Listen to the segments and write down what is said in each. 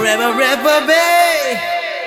rubber, rubber, babe.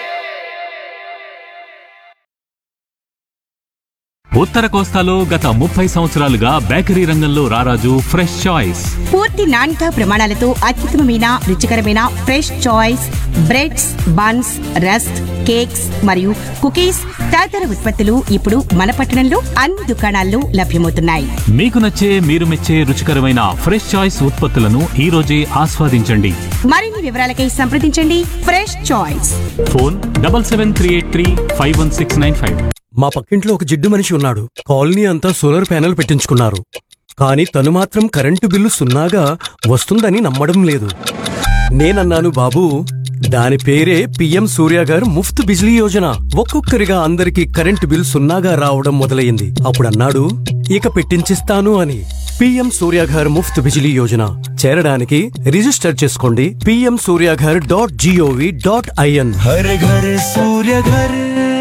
ఉత్తర కోస్తాలో గత ముప్పై సంవత్సరాలుగా బేకరీ రంగంలో రారాజు ఫ్రెష్ చాయిస్ పూర్తి నాణ్యత ప్రమాణాలతో అత్యుత్తమమైన రుచికరమైన fresh choice breads buns rusk cakes మరియు కుకీస్ తదితర ఉత్పత్తులు ఇప్పుడు మన పట్టణంలో అన్ని దుకాణాల్లో లభ్యమవుతున్నాయి మీకు నచ్చే మీరు మెచ్చే రుచికరమైన ఫ్రెష్ చాయిస్ ఉత్పత్తులను ఈ రోజే ఆస్వాదించండి మరిన్ని వివరాలకై సంప్రదించండి fresh choice phone double seven three eight three five one six nine five మా పక్కింట్లో ఒక జిడ్డు మనిషి ఉన్నాడు కాలనీ అంతా సోలార్ ప్యానెల్ పెట్టించుకున్నారు కానీ తను మాత్రం కరెంటు బిల్లు సున్నాగా వస్తుందని నమ్మడం లేదు నేనన్నాను బాబు దాని పేరే పిఎం సూర్య గారు ముఫ్త్ బిజ్లీ యోజన ఒక్కొక్కరిగా అందరికీ కరెంటు బిల్ సున్నాగా రావడం మొదలైంది అప్పుడు అన్నాడు ఇక పెట్టించిస్తాను అని పిఎం సూర్య గారు ముఫ్త్ బిజిలీ యోజన చేరడానికి రిజిస్టర్ చేసుకోండి PM Surya Ghar dot gov dot in हर घर सूर्य घर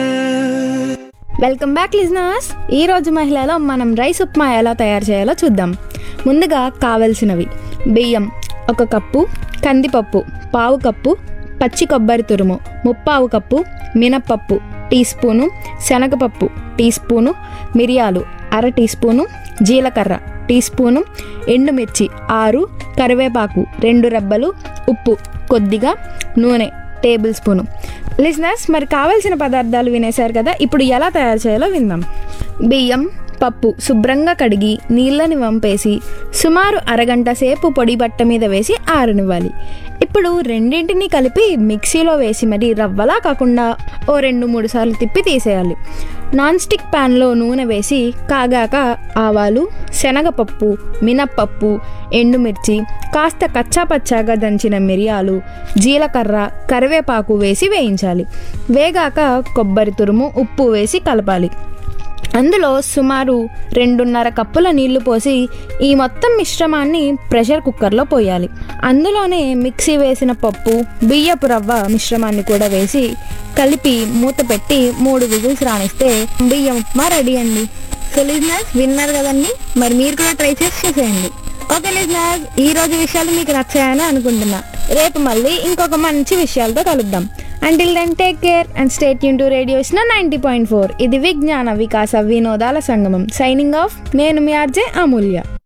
వెల్కమ్ బ్యాక్ లిజనర్స్ ఈ రోజు మహిళలో మనం రైస్ ఉప్మా ఎలా తయారు చేయాలో చూద్దాం ముందుగా కావలసినవి బియ్యం ఒక కప్పు కందిపప్పు పావు కప్పు పచ్చి కొబ్బరి తురుము ముప్పావు కప్పు మినప్పప్పు టీ స్పూను శనగపప్పు టీ స్పూను మిరియాలు అర టీ స్పూను జీలకర్ర టీ స్పూను ఎండుమిర్చి ఆరు కరివేపాకు రెండు రెబ్బలు ఉప్పు కొద్దిగా నూనె టేబుల్ స్పూను లిజినర్స్ మరి కావాల్సిన పదార్థాలు వినేశారు కదా ఇప్పుడు ఎలా తయారు చేయాలో విందాం బియ్యం పప్పు శుభ్రంగా కడిగి నీళ్ళని వంపేసి సుమారు అరగంట సేపు పొడి బట్ట మీద వేసి ఆరనివ్వాలి ఇప్పుడు రెండింటిని కలిపి మిక్సీలో వేసి మరి రవ్వలా కాకుండా ఓ రెండు మూడు సార్లు తిప్పి తీసేయాలి నాన్ స్టిక్ ప్యాన్లో నూనె వేసి కాగాక ఆవాలు శనగపప్పు మినప్పప్పు ఎండుమిర్చి కాస్త కచ్చాపచ్చాగా దంచిన మిరియాలు జీలకర్ర కరివేపాకు వేసి వేయించాలి వేగాక కొబ్బరి తురుము ఉప్పు వేసి కలపాలి అందులో సుమారు రెండున్నర కప్పుల నీళ్లు పోసి ఈ మొత్తం మిశ్రమాన్ని ప్రెషర్ కుక్కర్లో పోయాలి అందులోనే మిక్సీ వేసిన పప్పు బియ్యపు రవ్వ మిశ్రమాన్ని కూడా వేసి కలిపి మూత పెట్టి మూడు విజిల్స్ రాణిస్తే బియ్యం ఉప్మా రెడీ అండి సో లిజినర్స్ విన్నారు కదండి మరి మీరు కూడా ట్రై చేసి చూసేయండి ఓకే లిజినర్స్ ఈ రోజు విషయాలు మీకు నచ్చాయని అనుకుంటున్నా రేపు మళ్ళీ ఇంకొక మంచి విషయాలతో కలుద్దాం until then take care and stay యూన్ to radio ninety point four ఇది విజ్ఞాన వికాస వినోదాల సంగమం సైనింగ్ ఆఫ్ నేను మీ ఆర్జే అమూల్య